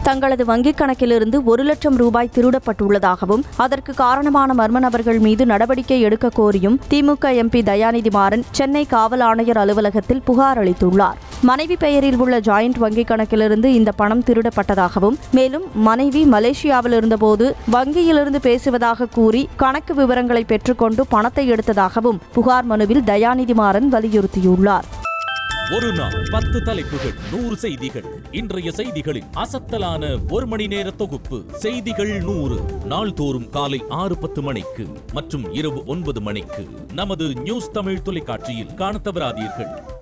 தங்களது வங்கிக் கணக்கிலிருந்து ஒரு லட்சம் ரூபாய் திருடப்பட்டுள்ளதாகவும் அதற்கு காரணமான மர்ம நபர்கள் மீது நடவடிக்கை எடுக்க கோரியும் திமுக எம்பி தயாநிதி மாறன் சென்னை காவல் ஆணையர் அலுவலகத்தில் புகார் அளித்துள்ளார் மனைவி பெயரில் உள்ள ஜாயிண்ட் வங்கிக் கணக்கிலிருந்து இந்த பணம் திருடப்பட்டதாகவும் மேலும் மனைவி மலேசியாவில் இருந்தபோது வங்கியிலிருந்து பேசுவதாக கூறி கணக்கு விவரங்களை பெற்றுக்கொண்டு பணத்தை எடுத்ததாகவும் புகார் மனுவில் தயாநிதி மாறன் வலியுறுத்தியுள்ளார் ஒரு நாள் பத்து தலைப்புகள் நூறு செய்திகள் இன்றைய செய்திகளின் அசத்தலான ஒரு மணி நேர தொகுப்பு செய்திகள் நூறு நாள்தோறும் காலை ஆறு பத்து மணிக்கு மற்றும் இரவு ஒன்பது மணிக்கு நமது நியூஸ் தமிழ் தொலைக்காட்சியில் காணத் தவறாதீர்கள்